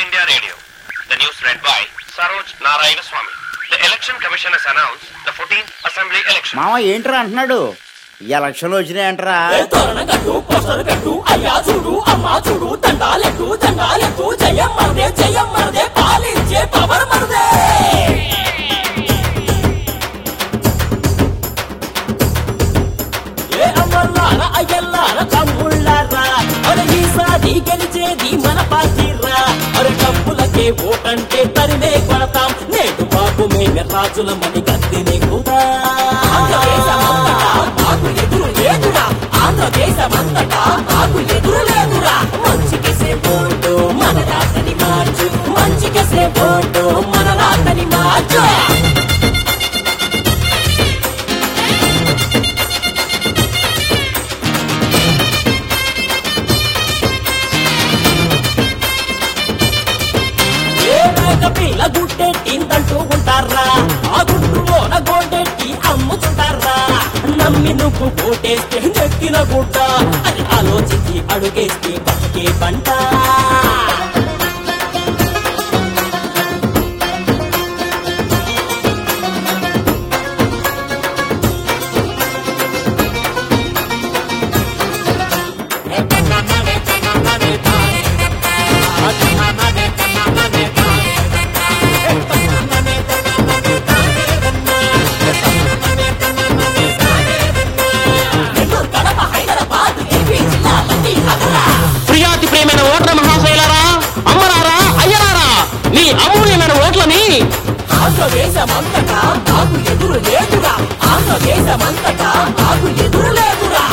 India Radio. The news read by Saroj Narayana Swami. The Election Commission has announced the 14th Assembly election. మామ ఏంట్రా అంటున్నాడు ఈ ఎలక్షన్లు వచ్చినాయంటరా ఏ తోరణ కట్టు పోస్టర్ కట్టు అయ్యా చూడు అమ్మా చూడు దండాలెట్టు దండాలెట్టు జయం మరదే జయం మరదే పాలించే పవర్ మరదే ఏ అమ్మల్లార అయ్యల్లార తమ్ముళ్ళారా అరే ఈసారి గెలిచేది మన పార్టీరా అరే డబ్బులకే ఓటంటే తరిమే కొడతాం నేడు బాబు మేమే రాజులమని గద్దెనే కూడా ఆంధ్రదేశమంతటా మాకు ఎదురు లేదురా ఆంధ్రదేశమంతటా మాకు ఎదురు లేదురా మంచికేసే ఓటు మన రాతని మార్చు మంచికేసే ఓటు మన రాతని మార్చు ఏ మేక పిల్ల గుడ్డెట్టిందంటూ ఉంటారా ఆ గుడ్డులోన గోడెట్టి అమ్ముతుంటారా నమ్మి నువ్వు ఓటేస్తే నెక్కిన గుడ్డ అది ఆలోచించి అడుగేస్తే బతికే పంట నెల్లూరు, కడప హైదరాబాద్ ఏపీ జిల్లాలన్నీ అదరా ప్రియాతి ప్రియమైన ఓట్ల మహాశైలరా అమ్మరారా అయ్యరారా మీ అమూల్యమైన ఓట్లని ఆంధ్రదేశమంతటా నాకు ఎదురు లేదురా ఆంధ్రదేశమంతటా నాకు ఎదురు లేదురా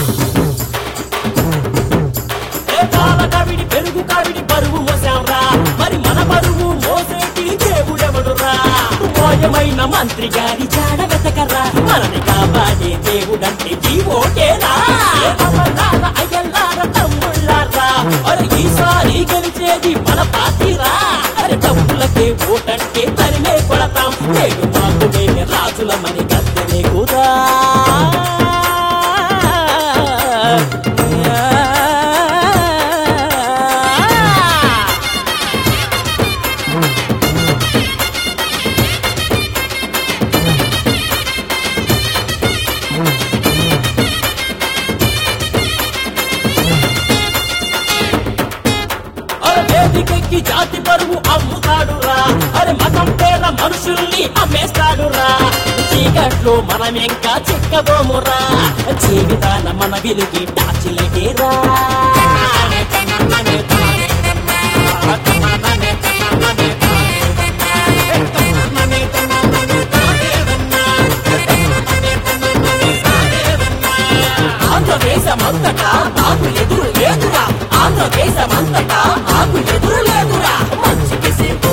ఏ పాల కవిడి పెరుగు కవిడి బరువు మోసాంరా మరి మన బరువు మోసేటి దేవుడెవడురా మోయమైన మంత్రి గారి జాడ వెతకరా మనని కాపాడే దేవుడంటే ఈ ఓటేనా ఏ అమర్నాథ అయ్యల్లార తమ్ముళ్ళారా అరే ఈసారి గెలిచేది మన పార్టీరా అరే డబ్బులకే ఓటంటే తరిమే కొడతాం నేడు మాకు మేమే రాజులమని గద్దెనే కూడా అరే వేదికెక్కి జాతి పరువు అమ్ముతాడురా అరే మతం పేర మనుషుల్ని అమ్మేస్తాడురా చీకట్లో మనం ఇంకా చిక్కబోమురా జీవితాన మన విలుగి టాచిలకేరా ఆంధ్రదేశమంతటా నాకు ఎదురు లేదురా ఆంధ్రదేశమంతటా నాకు ఎదురు లేదురా మంచికి సేపు